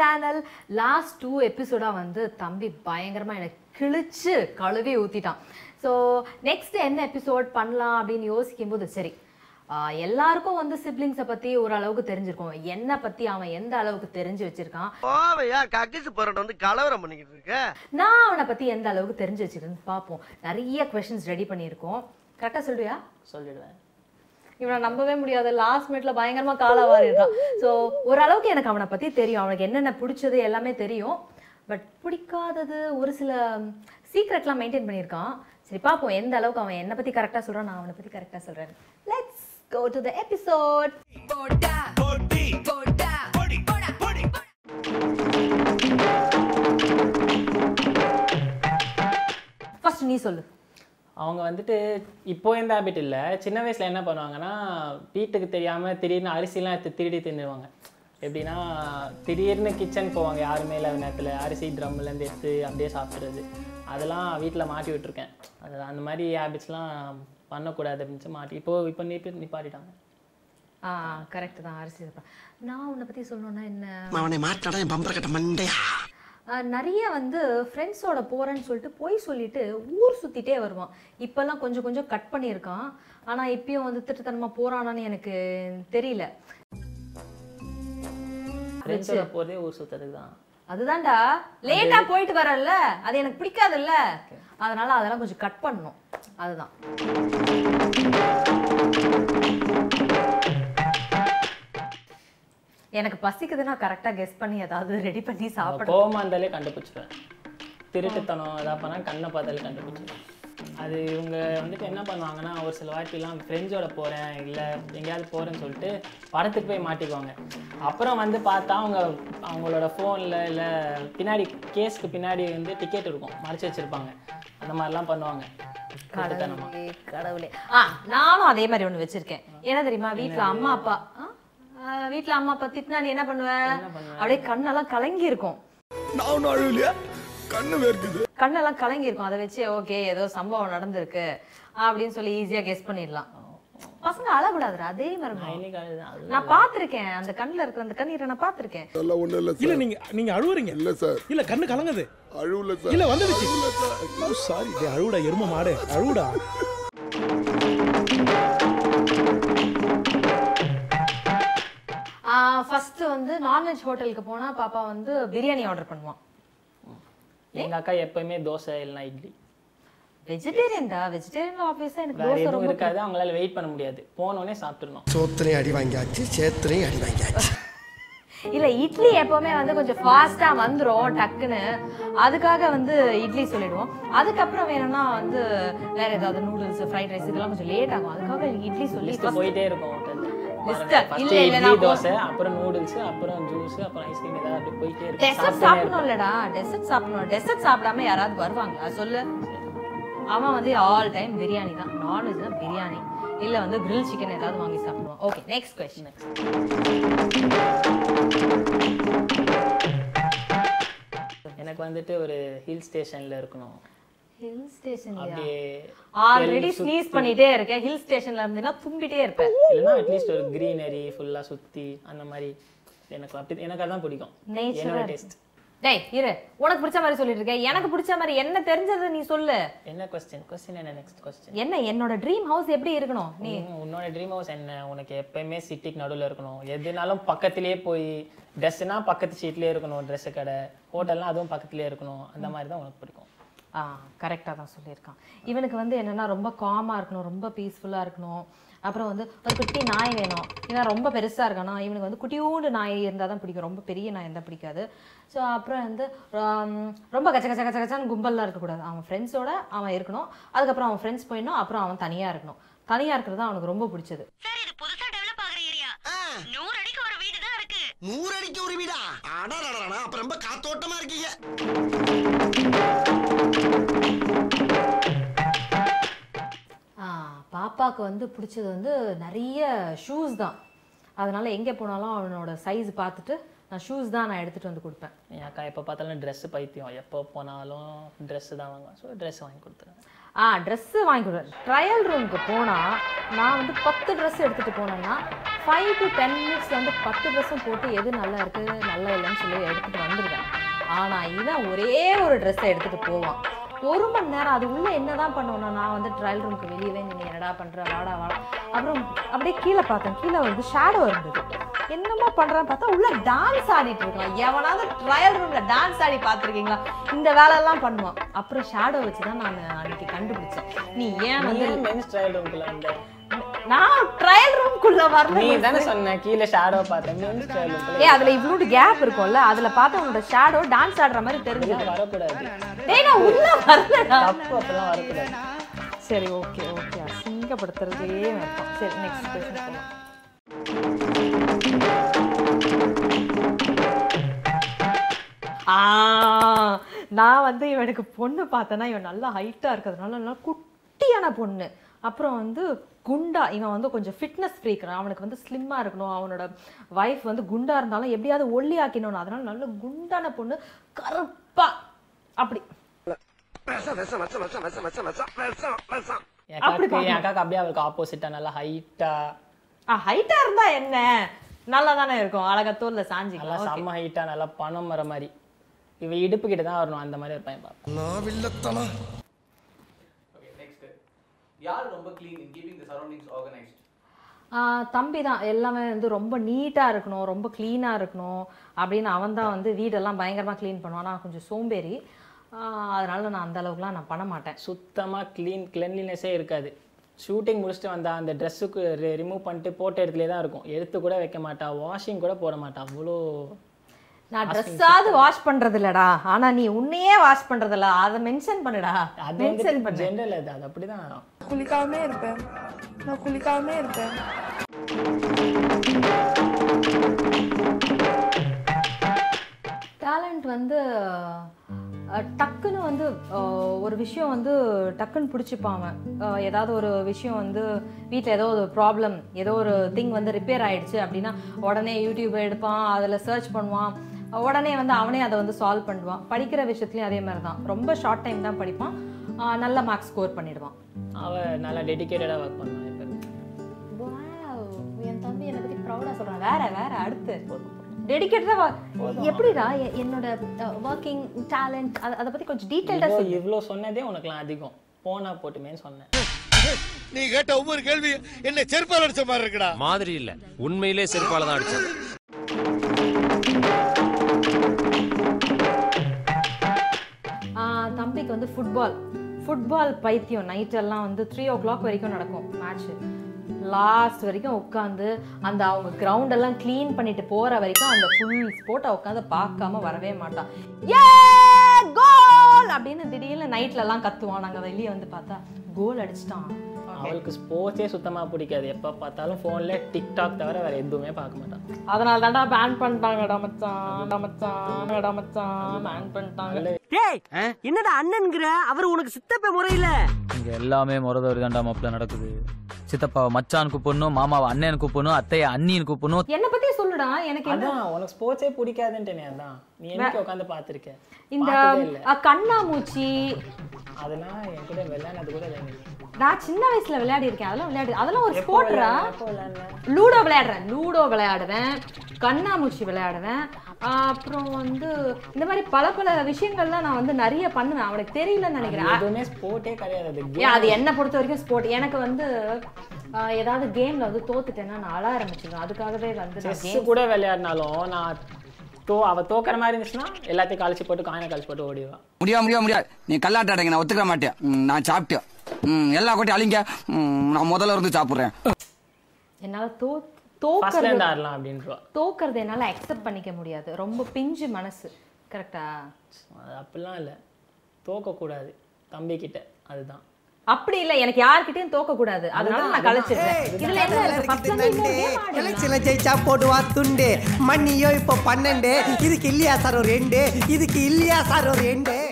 Channel last two எபிசோடாக வந்து தம்பி பயங்கரமாக எனக்கு கிழிச்சு கழுவி ஊற்றிட்டான் ஸோ நெக்ஸ்ட் என்ன எபிசோட் பண்ணலாம் அப்படின்னு யோசிக்கும் போது சரி ஆஹ் எல்லாருக்கும் வந்து சிப்ளிங்ஸை பற்றி ஓரளவுக்கு தெரிஞ்சிருக்கும் என்னை பற்றி அவன் எந்த அளவுக்கு தெரிஞ்சு வச்சிருக்கான் போவையா கக்கிசு போராட்டம் வந்து கலவரம் பண்ணிக்கிட்டு இருக்க நான் அவனை பற்றி எந்த அளவுக்கு தெரிஞ்சு வச்சிருக்கேன்னு பார்ப்போம் நிறைய கொஷின்ஸ் ரெடி பண்ணியிருக்கோம் கரெக்டாக சொல்றியா சொல்லிடுவேன் இவனை நம்பவே முடியாது லாஸ்ட் மினிட்ல பயங்கரமா காலா வாரிடுறான் ஸோ ஓரளவுக்கு எனக்கு அவனை பத்தி தெரியும் அவனுக்கு என்னென்ன பிடிச்சது எல்லாமே தெரியும் பட் பிடிக்காதது ஒரு சில சீக்ரெட்லாம் மெயின்டைன் பண்ணியிருக்கான் சரி பார்ப்போம் எந்த அளவுக்கு அவன் என்னை பத்தி கரெக்டாக சொல்றான் நான் அவனை பத்தி கரெக்டாக சொல்றேன் let's go to the episode first நீ சொல்லு அவங்க வந்துட்டு இப்போ எந்த ஹேபிட் இல்லை சின்ன வயசில் என்ன பண்ணுவாங்கன்னா வீட்டுக்கு தெரியாமல் திடீர்னு அரிசிலாம் எடுத்து திருடி தின்னுவாங்க எப்படின்னா திடீர்னு கிச்சன் போவாங்க யாருமே இல்லாத நேரத்தில் அரிசி ட்ரம்லேருந்து எடுத்து அப்படியே சாப்பிட்றது அதெல்லாம் வீட்டில் மாட்டி விட்டுருக்கேன் அது அந்த மாதிரி ஹேபிட்ஸ்லாம் பண்ணக்கூடாது அப்படின்னு சொல்லி மாட்டி இப்போ இப்போ நீ நிப்பாட்டிட்டாங்க ஆ கரெக்ட் தான் அரிசி இதுப்பா. நான் உன்னை பத்தி சொல்லணும்னா என்ன அவனை மாட்டாடா என் பம்பர கட்ட மண்டையா ஆஹ் நிறைய வந்து ஃப்ரெண்ட்ஸோட போகிறேன்னு சொல்லிட்டு போய் சொல்லிட்டு ஊர் சுற்றிட்டே வருவான் இப்போல்லாம் கொஞ்சம் கொஞ்சம் கட் பண்ணியிருக்கான் ஆனால் இப்பயும் வந்து திட்டத்தனமாக போகிறானான்னு எனக்கு தெரியல ஃப்ரெண்ட்ஸோட போகிறதே ஊர் சுற்றுறதுக்கு தான் அதுதான்டா லேட்டாக போயிட்டு வரல அது எனக்கு பிடிக்காதுல்ல அதனால அதெல்லாம் கொஞ்சம் கட் பண்ணணும் அதுதான் எனக்கு பசிக்குதுன்னா கரெக்டாக கெஸ் பண்ணி ஏதாவது ரெடி பண்ணி சாப்பிட கோவமாக இருந்தாலே கண்டுபிடிச்சிடுவேன் திருட்டுத்தனம் எதாவது பண்ணால் கண்ணை பார்த்தாலே கண்டுபிடிச்சிடுவேன் அது இவங்க வந்துட்டு என்ன பண்ணுவாங்கன்னா ஒரு சில வாட்டிலாம் ஃப்ரெண்ட்ஸோட போகிறேன் இல்லை எங்கேயாவது போகிறேன்னு சொல்லிட்டு படத்துக்கு போய் மாட்டிக்குவாங்க அப்புறம் வந்து பார்த்தா அவங்க அவங்களோட ஃபோனில் இல்லை பின்னாடி கேஸ்க்கு பின்னாடி வந்து டிக்கெட் இருக்கும் மறைச்சு வச்சுருப்பாங்க அந்த மாதிரிலாம் பண்ணுவாங்க திருட்டுத்தனமா கடவுளே, கடவுளே ஆ நானும் அதே மாதிரி ஒண்ணு வச்சிருக்கேன் என்ன தெரியுமா வீட்ல அம்மா அப்பா ஆ? ஆ, வீட்ல அம்மா அப்பா திட்டினா நீ என்ன பண்ணுவ அப்படியே கண்ணெல்லாம் கலங்கி இருக்கும் நான் ஒன்றும் அழுவலையா கண்ணு வேர்க்குது கண்ணெல்லாம் கலங்கி இருக்கும் அதை வச்சு ஓகே ஏதோ சம்பவம் நடந்திருக்கு அப்படின்னு சொல்லி ஈஸியா கெஸ் பண்ணிடலாம் பசங்க அழக்கூடாதுடா அதே மாதிரி நான் இருக்கணும். இன்னைக்கு அழுதேன். அது நான் பார்த்திருக்கேன் அந்த கண்ணுல இருக்கிற அந்த கண்ணீரை நான் பார்த்திருக்கேன் அதெல்லாம் ஒண்ணும் இல்ல இல்ல சார் நீங்க நீங்க அழுவுறீங்க இல்ல சார் இல்ல கண்ணு கலங்குது அழுவல சார் இல்ல வந்துடுச்சு சாரி டே அழுவுடா எரும மாடு அழுவுடா ஃபர்ஸ்ட் வந்து நான்வெஜ் ஹோட்டலுக்கு போனா பாப்பா வந்து பிரியாணி ஆர்டர் பண்ணுவான் எங்கள் அக்கா எப்பயுமே தோசை இல்லைன்னா இட்லி வெஜிடேரியன்டா வெஜிடேரியன் ஆப்வியஸா எனக்கு வேற தோசை எதுவும் ரொம்ப இருக்காது அவங்களால வெயிட் பண்ண முடியாது போனோடனே சாப்பிட்டுருணும் சோத்திரையும் அடி வாங்கியாச்சு சேத்திரையும் அடி வாங்கியாச்சு இல்ல இட்லி எப்பவுமே வந்து கொஞ்சம் ஃபாஸ்டா வந்துரும் டக்குன்னு அதுக்காக வந்து இட்லி சொல்லிடுவோம் அதுக்கப்புறம் வேணும்னா வந்து வேற ஏதாவது நூடுல்ஸ் ஃப்ரைட் ரைஸ் இதெல்லாம் கொஞ்சம் லேட் ஆகும் அதுக்காக இட்லி சொல்லி லிஸ்ட் போயிட்டே இருக்கும் ஹோட்டல்ல List. ஃபர்ஸ்ட் இல்ல, இல்ல, இட்லி நான் போ- தோசை அப்புறம் நூடுல்ஸ் அப்புறம் ஜூஸ் அப்புறம் ஐஸ்கிரீம் ஏதாவது அப்படி போயிட்டே இருக்கும் டெசர்ட் சாப்பிட்டுட்டே சாப்பிடணும் இல்லடா டெசர்ட் சாப்பிடணும் டெசர்ட் சாப்பிடாம யாராவது வருவாங்களா சொல்லு அவன் வந்து ஆல் டைம் பிரியாணி தான் நான்வெஜ் தான் பிரியாணி இல்ல வந்து grill சிக்கன் ஏதாவது வாங்கி சாப்பிடுவான் ஓகே நெக்ஸ்ட் கொஸ்டின் எனக்கு வந்துட்டு ஒரு ஹில் ஸ்டேஷன்ல இருக்கணும் ஹில் ஸ்டேஷன் அப்படியே ஆல்ரெடி ஸ்னீஸ் பண்ணிட்டே இருக்கேன் ஹில் ஸ்டேஷன்ல இருந்தீங்கன்னா தும்பிட்டே இருப்பேன் இல்லைன்னா அட்லீஸ்ட் ஒரு greenery ஃபுல்லா சுத்தி அந்த மாதிரி எனக்கு அப்படி எனக்கு அதான் பிடிக்கும் Nature என்னோட ஆ டேஸ்ட் டேய் இரு உனக்கு பிடிச்ச மாதிரி சொல்லிட்டு இருக்கேன் எனக்கு பிடிச்ச மாதிரி என்ன தெரிஞ்சது நீ சொல்லு என்ன கொஸ்டின் கொஸ்டின் என்ன நெக்ஸ்ட் கொஸ்டின் என்ன என்னோட ட்ரீம் ஹவுஸ் எப்படி இருக்கணும் நீ உன்னோட ட்ரீம் ஹவுஸ் என்ன உனக்கு எப்பயுமே சிட்டிக்கு நடுவுல இருக்கணும் எதுனாலும் பக்கத்திலேயே போய் ட்ரெஸ்னா பக்கத்து சீட்லயே இருக்கணும் Dress கடை ஹோட்டல்னா அதுவும் பக்கத்துலயே இருக்கணும் அந்த மாதிரி தான் உனக்கு பிடிக்கும் ஆ கரெக்டாக தான் சொல்லியிருக்கான் இவனுக்கு வந்து என்னன்னா ரொம்ப காமாக இருக்கணும் ரொம்ப பீஸ்ஃபுல்லாக இருக்கணும் அப்புறம் வந்து ஒரு குட்டி நாய் வேணும் ஏன்னா ரொம்ப பெருசாக இருக்கானா இவனுக்கு வந்து குட்டியூண்டு நாய் இருந்தால் தான் பிடிக்கும் ரொம்ப பெரிய நாய் இருந்தால் பிடிக்காது ஸோ அப்புறம் வந்து ஆம், ரொம்ப கச்ச கச்ச கச்ச கச்சான்னு கும்பல்லாம் இருக்கக்கூடாது அவன் ஃப்ரெண்ட்ஸோட அவன் இருக்கணும் அதுக்கப்புறம் அவன் ஃப்ரெண்ட்ஸ் போயிடணும் அப்புறம் அவன் தனியாக இருக்கணும் தனியாக இருக்கிறது தான் அவனுக்கு ரொம்ப பிடிச்சது சார் இது புதுசா டெவலப் ஆகுற ஏரியா நூறு அடிக்கு ஒரு வீடு தான் இருக்கு நூறு அடிக்கு ஒரு வீடா அடடடடா அப்ப ரொம்ப காத்தோட்டமா இருக்கீங்க ஆ, பாப்பாக்கு வந்து பிடிச்சது வந்து நிறைய ஷூஸ் தான் அதனால எங்கே போனாலும் அவனோட சைஸ் பார்த்துட்டு நான் ஷூஸ் தான் நான் எடுத்துகிட்டு வந்து கொடுப்பேன் என் அக்கா எப்போ பார்த்தாலும் Dress பைத்தியம் எப்போ போனாலும் Dress தான் வாங்குவேன் ஸோ Dress வாங்கி கொடுத்துருவேன் ஆ ட்ரெஸ்ஸு வாங்கி கொடுவேன் ட்ரையல் ரூமுக்கு போனால் நான் வந்து பத்து ட்ரெஸ் எடுத்துகிட்டு போனேன்னா ஃபைவ் டு டென் மினிட்ஸில் வந்து பத்து ட்ரெஸ்ஸும் போட்டு எது நல்லா இருக்குது நல்லா இல்லைன்னு சொல்லி எடுத்துகிட்டு வந்துடுவேன் ஆனால் இவன் ஒரே ஒரு ட்ரெஸ்ஸை எடுத்துகிட்டு போவான் ஒரு மணி நேரம் அது உள்ள என்னதான் பண்ணுவேன்னா நான் வந்து ட்ரையல் ரூமுக்கு வெளியவே நீ என்னடா பண்ற வாடா வாடா அப்புறம் அப்படியே கீழே பார்த்தேன் கீழே வந்து ஷேடோ இருந்தது என்னமோ பண்றான்னு பார்த்தா உள்ள டான்ஸ் ஆடிட்டு இருக்கான் எவனாவது ட்ரையல் ரூம்ல டான்ஸ் ஆடி பார்த்துருக்கீங்களா இந்த வேலையெல்லாம் பண்ணுவான் அப்புறம் ஷேடோ வச்சு தான் நான் அன்னைக்கு கண்டுபிடிச்சேன் நீ ஏன் நீ வந்து ஏன் மென்ஸ் ட்ரையல் ரூம்குள்ள வந்த நான் ட்ரையல் ரூம்குள்ள நீ வரல தானே சொன்ன கீழே ஷேடோ பார்த்தேன் மென்ஸ் ட்ரையல் ரூம்குள்ள ஏ அதுல இவ்வளவு கேப் இருக்கும்ல அதுல பார்த்தா உன்னோட ஷேடோ டான்ஸ் ஆடுற மாதிரி தெரிஞ்சது வரக்கூடாது டேய் நான் உள்ள வரலடா தப்பு அப்பெல்லாம் வரக்கூடாது சரி ஓகே ஓகே அசிங்கப்படுத்துறதே வேண்டாம் சரி நெக்ஸ்ட் கொஸ்டின் போகலாம் ஆ நான் வந்து இவனுக்கு பொண்ணு பார்த்தேன்னா இவன் நல்லா ஹைட்டாக இருக்கிறதுனால நல்லா குட்டியான பொண்ணு அப்புறம் வந்து குண்டா இவன் வந்து கொஞ்சம் ஃபிட்னஸ் ஃப்ரீக்கிறான் அவனுக்கு வந்து ஸ்லிம்மாக இருக்கணும் அவனோட வைஃப் வந்து குண்டா இருந்தாலும் எப்படியாவது ஒல்லி ஆக்கிடணும் அதனால நல்ல குண்டான பொண்ணு கருப்பா அப்படி விஷம் விஷம் விஷம் விஷம் விஷம் விஷம் விஷம் விஷம் விஷம் என் அக்காக்கு என் அக்காக்கு அப்படியே அவளுக்கு ஆப்போசிட்டா நல்லா ஹைட்டா ஆ ஹைட்டா இருந்தா என்ன நல்லா தானே இருக்கும் அழகா தோல்ல நல்லா சாஞ்சிக்கலாம் okay. செம்ம ஹைட்டா நல்லா பணம் வர மாதிரி இவ இடுப்பு கிட்ட தான் வரணும் அந்த மாதிரி ஒரு பையன் பார்ப்போம் நான் வில்லத்தனம் யார் ரொம்ப clean in keeping the surroundings organised ஆ, தம்பி தான் எல்லாமே வந்து ரொம்ப நீட்டாக இருக்கணும் ரொம்ப க்ளீனாக இருக்கணும் அப்படின்னு அவன் தான் வந்து வீடெல்லாம் பயங்கரமாக க்ளீன் பண்ணுவான் நான் கொஞ்சம் சோம்பேறி ஆ, அதனால நான் அந்த அளவுக்குலாம் நான் பண்ண மாட்டேன் சுத்தமா க்ளீன் கிளென்லினஸே இருக்காது ஷூட்டிங் முடிச்சுட்டு வந்தா அந்த ட்ரெஸ்ஸுக்கு ரிமூவ் பண்ணிட்டு போட்ட இடத்துல தான் இருக்கும் எடுத்து கூட வைக்க மாட்டா வாஷிங் கூட போட மாட்டா அவ்வளோ நான் ட்ரெஸ்ஸாவது வாஷ் பண்றது இல்லடா ஆனா நீ உன்னையே வாஷ் பண்றது இல்ல அதை மென்ஷன் பண்ணுடா அது மென்ஷன் வந்து பண்ணு ஜென்ரல் அது அது அப்படிதான் குளிக்காமே இருப்பேன் நான் குளிக்காமே இருப்பேன் டேலண்ட் வந்து அஹ், டக்குன்னு வந்து அஹ், ஒரு விஷயம் வந்து டக்குன்னு பிடிச்சிப்பான் அவன் அஹ், ஏதாவது ஒரு விஷயம் வந்து வீட்டில் ஏதோ ஒரு ப்ராப்ளம் ஏதோ ஒரு திங் வந்து ரிப்பேர் ஆயிடுச்சு அப்படின்னா உடனே யூடியூப் எடுப்பான் அதில் சர்ச் பண்ணுவான் உடனே வந்து அவனே அதை வந்து சால்வ் பண்ணுவான் படிக்கிற விஷயத்துலையும் அதே மாதிரி தான் ரொம்ப ஷார்ட் டைம் தான் படிப்பான் அஹ், நல்ல மார்க்ஸ் ஸ்கோர் பண்ணிடுவான் அவ நல்லா டெடிகேட்டடாக ஒர்க் பண்ணுவான் இப்போ Wow, என் தம்பி என்னை பத்தி ப்ரௌடா சொல்றான் வேற வேற அடுத்து டெடிக்கேட்டடா எப்படிடா எ- என்னோட ஒர்க்கிங் டேலண்ட் அதை பத்தி கொஞ்சம் டீட்டெயில்டா இவ்வளோ சொல்லு இவ்வளோ சொன்னதே உனக்குலாம் அதிகம் போனா போட்டுமேன்னு சொன்னேன் நீ கேட்ட ஒவ்வொரு கேள்வி என்ன செருப்பால் அடிச்ச மாதிரி இருக்குடா மாதிரி இல்ல உண்மையிலே செருப்பால தான் அடிச்சது ஆ, தம்பிக்கு வந்து ஃபுட்பால் ஃபுட்பால் பைத்தியம் நைட் எல்லாம் வந்து த்ரீ ஓ கிளாக் வரைக்கும் நடக்கும் மேட்ச் லாஸ்ட் வரைக்கும் உட்காந்து அந்த அவங்க கிரவுண்ட் எல்லாம் க்ளீன் பண்ணிட்டு போற வரைக்கும் அந்த ஃபுல் ஸ்போர்ட்டை உட்காந்து பார்க்காம வரவே மாட்டான் ஏ கோல் அப்படின்னு திடீர்னு நைட்ல எல்லாம் கத்துவான் நாங்க வெளியே வந்து பார்த்தா கோல் அடிச்சிட்டான் அவளுக்கு ஸ்போர்ட்ஸே சுத்தமா பிடிக்காது எப்போ பார்த்தாலும் ஃபோன்ல டிக்டாக் தவிர வேற எதுவுமே பார்க்க மாட்டான் அதனால தான்டா பேன் பண்ணிட்டாங்கடா மச்சான் மச்சான் டா மச்சான் பேன் பண்ணிட்டாங்க டேய் என்னடா அண்ணன்ங்கிற அவர் உனக்கு சித்தப்ப முறையில இங்க எல்லாமே முறதவர் தாண்டா மாப்பிள்ள நடக்குது சித்தப்பாவை மச்சான் கூப்பிடணும் மாமாவை அண்ணன் கூப்பிடணும் அத்தையை அண்ணின்னு கூப்பிடணும் என்ன பத்தி சொல்லுடா எனக்கு என்ன அதான் உனக்கு ஸ்போர்ட்ஸே பிடிக்காதுன்ட்டேனே அதான் நீ என்னைக்கு உட்காந்து பார்த்துருக்க இந்த பார்த்ததே இல்ல அ, கண்ணாமூச்சி அதெல்லாம் என் கூட விளையாடுறது கூட இல்லை நான் சின்ன வயசுல விளையாடி இருக்கேன் அதெல்லாம் விளையாடி அதெல்லாம் ஒரு எப்போ ஸ்போர்ட்ரா விளையாடுன? எப்போ விளையாடுன? லூடோ விளையாடுறேன் லூடோ விளையாடுவேன் கண்ணாமூச்சி விளையாடுவேன் ஆ, அப்புறம் வந்து இந்த மாதிரி பல பல விஷயங்கள்லாம் நான் வந்து நிறைய பண்ணுவேன் அவனுக்கு தெரியலன்னு நினைக்கிறேன் எதுவுமே ஸ்போர்ட்டே கிடையாது அது ஏன் அது என்னை பொறுத்த வரைக்கும் ஸ்போர்ட் எனக்கு வந்து ஆ, ஏதாவது கேம்ல வந்து தோத்துட்டேன்னா நான் அழ ஆரம்பிச்சிடுவேன் அதுக்காகவே வந்து நான் செஸ் game கூட விளையாடினாலும் நான் தோ அவ தோக்கிற மாதிரி இருந்துச்சுன்னா எல்லாத்தையும் கழிச்சு போட்டு காயினை கழிச்சு போட்டு ஓடிடுவான் முடியாது முடியாது முடியாது நீ கல்லாட்டாடுங்க நான் ஒத்துக்க மாட்டேன் ம், நான் சாப்பிட்டேன் ம், எல்லா கொட்டி அழிங்க ம், நான் முதல்ல இருந்து சாப்பிட்றேன் என்னால தோ ஃபர்ஸ்ட்ல தோக்கிறது இருந்து ஆடலாம் அப்படின்றா தோக்கிறது என்னால அக்செப்ட் பண்ணிக்க முடியாது ரொம்ப பிஞ்சு மனசு கரெக்டா அது அப்படிலாம் இல்லை தோக்கக்கூடாது தம்பி கிட்ட அதுதான் அப்படி இல்ல எனக்கு யார்கிட்டயும் தோக்க கூடாது அதனால நான் கழிச்சிடுறேன் இதுல என்ன இருக்கு ஃபர்ஸ்ட்ல இருந்து இன்னொரு game ஆடலாம். எலெக்ஷன்ல ஜெயிச்சா போடுவா துண்டு மண்ணியோ இப்போ பன்னெண்டு இதுக்கு இல்லையா சார் ஒரு ரெண்டு இதுக்கு இல்லையா சார் ஒரு ரெண்டு